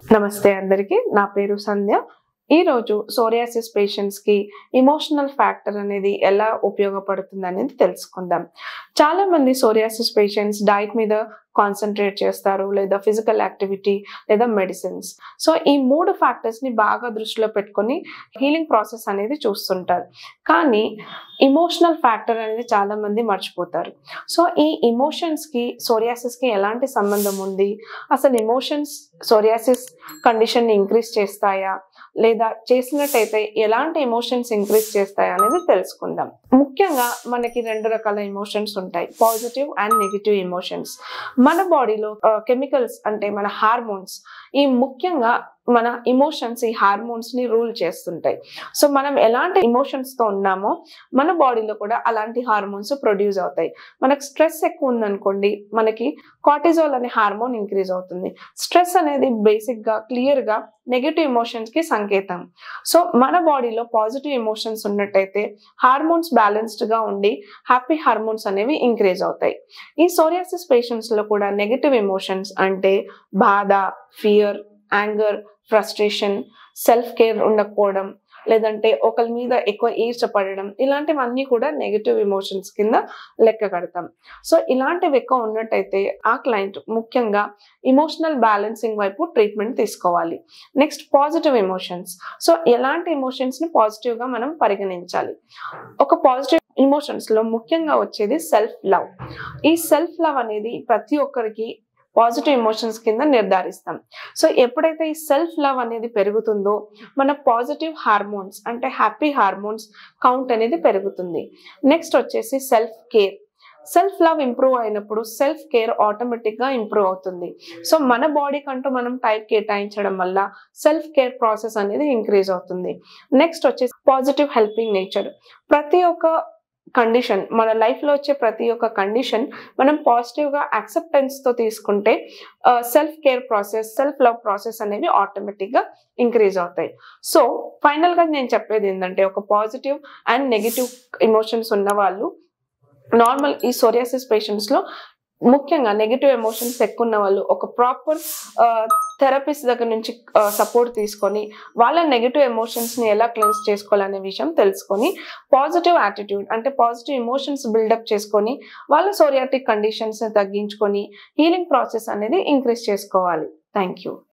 నమస్తే అందరికీ నా పేరు సంధ్య ఈరోజు సోరియాసిస్ పేషెంట్స్కి ఇమోషనల్ ఫ్యాక్టర్ అనేది ఎలా ఉపయోగపడుతుంది అనేది తెలుసుకుందాం చాలా మంది సోరియాసిస్ పేషెంట్స్ డైట్ మీద కాన్సన్ట్రేట్ చేస్తారు లేదా ఫిజికల్ యాక్టివిటీ లేదా మెడిసిన్స్ సో ఈ మూడు ఫ్యాక్టర్స్ని బాగా దృష్టిలో పెట్టుకొని హీలింగ్ ప్రాసెస్ అనేది చూస్తుంటారు కానీ ఇమోషనల్ ఫ్యాక్టర్ అనేది చాలా మంది మర్చిపోతారు సో ఈ ఇమోషన్స్కి సోరియాసిస్కి ఎలాంటి సంబంధం ఉంది అసలు ఇమోషన్స్ సోరియాసిస్ కండిషన్ని ఇంక్రీజ్ చేస్తాయా లేదా చేసినట్టయితే ఎలాంటి ఎమోషన్స్ ఇంక్రీజ్ చేస్తాయా అనేది తెలుసుకుందాం ముఖ్యంగా మనకి రెండు రకాల ఎమోషన్స్ ఉంటాయి పాజిటివ్ అండ్ నెగిటివ్ ఎమోషన్స్ మన బాడీలో కెమికల్స్ అంటే మన హార్మోన్స్ ఈ ముఖ్యంగా మన ఇమోషన్స్ ఈ హార్మోన్స్ ని రూల్ చేస్తుంటాయి సో మనం ఎలాంటి ఎమోషన్స్ తో ఉన్నామో మన బాడీలో కూడా అలాంటి హార్మోన్స్ ప్రొడ్యూస్ అవుతాయి మనకు స్ట్రెస్ ఎక్కువ ఉందనుకోండి మనకి కార్టిజోల్ అనే హార్మోన్ ఇంక్రీజ్ అవుతుంది స్ట్రెస్ అనేది బేసిక్ గా క్లియర్ గా నెగిటివ్ ఎమోషన్స్ కి సంకేతం సో మన బాడీలో పాజిటివ్ ఎమోషన్స్ ఉన్నట్టయితే హార్మోన్స్ బ్యాలెన్స్డ్ గా ఉండి హ్యాపీ హార్మోన్స్ అనేవి ఇంక్రీజ్ అవుతాయి ఈ సోరియాసిస్ పేషెంట్స్ లో కూడా నెగిటివ్ ఎమోషన్స్ అంటే బాధ fear anger frustration self care ఉండకపోవడం లేదంటే ఒకరి మీద ఎక్కువ ఈర్చపడడం ఇలాంటివన్నీ కూడా నెగిటివ్ ఎమోషన్స్ కింద లెక్క కడతాం సో ఇలాంటివి ఎక్కువ ఉన్నట్టయితే ఆ క్లయింట్ ముఖ్యంగా ఇమోషనల్ బ్యాలెన్సింగ్ వైపు ట్రీట్మెంట్ తీసుకోవాలి నెక్స్ట్ పాజిటివ్ ఎమోషన్స్ సో ఎలాంటి ఎమోషన్స్ని పాజిటివ్గా మనం పరిగణించాలి ఒక పాజిటివ్ ఎమోషన్స్ లో ముఖ్యంగా వచ్చేది సెల్ఫ్ లవ్ ఈ సెల్ఫ్ లవ్ అనేది ప్రతి ఒక్కరికి పాజిటివ్ ఎమోషన్స్ కింద నిర్ధారిస్తాం సో ఎప్పుడైతే ఈ సెల్ఫ్ లవ్ అనేది పెరుగుతుందో మన పాజిటివ్ హార్మోన్స్ అంటే హ్యాపీ హార్మోన్స్ కౌంట్ అనేది పెరుగుతుంది నెక్స్ట్ వచ్చేసి self care self love improve అయినప్పుడు సెల్ఫ్ కేర్ ఆటోమేటిక్గా ఇంప్రూవ్ అవుతుంది సో మన బాడీకి అంటూ మనం టైం కేటాయించడం వల్ల సెల్ఫ్ కేర్ ప్రాసెస్ అనేది ఇంక్రీజ్ అవుతుంది నెక్స్ట్ వచ్చేసి పాజిటివ్ హెల్పింగ్ నేచర్ ప్రతి ఒక్క కండిషన్ మన లైఫ్లో వచ్చే ప్రతి ఒక్క కండిషన్ మనం పాజిటివ్గా యాక్సెప్టెన్స్తో తీసుకుంటే self care process self love process అనేవి ఆటోమేటిక్గా ఇంక్రీజ్ అవుతాయి సో ఫైనల్గా నేను చెప్పేది ఏంటంటే ఒక పాజిటివ్ అండ్ నెగిటివ్ ఎమోషన్స్ ఉన్న వాళ్ళు నార్మల్ ఈ సోరియాసిస్ పేషెంట్స్లో ముఖ్యంగా నెగిటివ్ ఎమోషన్స్ ఎక్కువ ఉన్న వాళ్ళు ఒక ప్రాపర్ థెరపిస్ట్ దగ్గర నుంచి సపోర్ట్ తీసుకొని వాళ్ళ నెగిటివ్ ఎమోషన్స్ని ఎలా క్లెన్స్ చేసుకోవాలనే విషయం తెలుసుకొని పాజిటివ్ యాటిట్యూడ్ అంటే పాజిటివ్ ఎమోషన్స్ బిల్డప్ చేసుకొని వాళ్ళ సోరియాటిక్ కండిషన్స్ని తగ్గించుకొని హీలింగ్ ప్రాసెస్ అనేది ఇంక్రీజ్ చేసుకోవాలి థ్యాంక్ యూ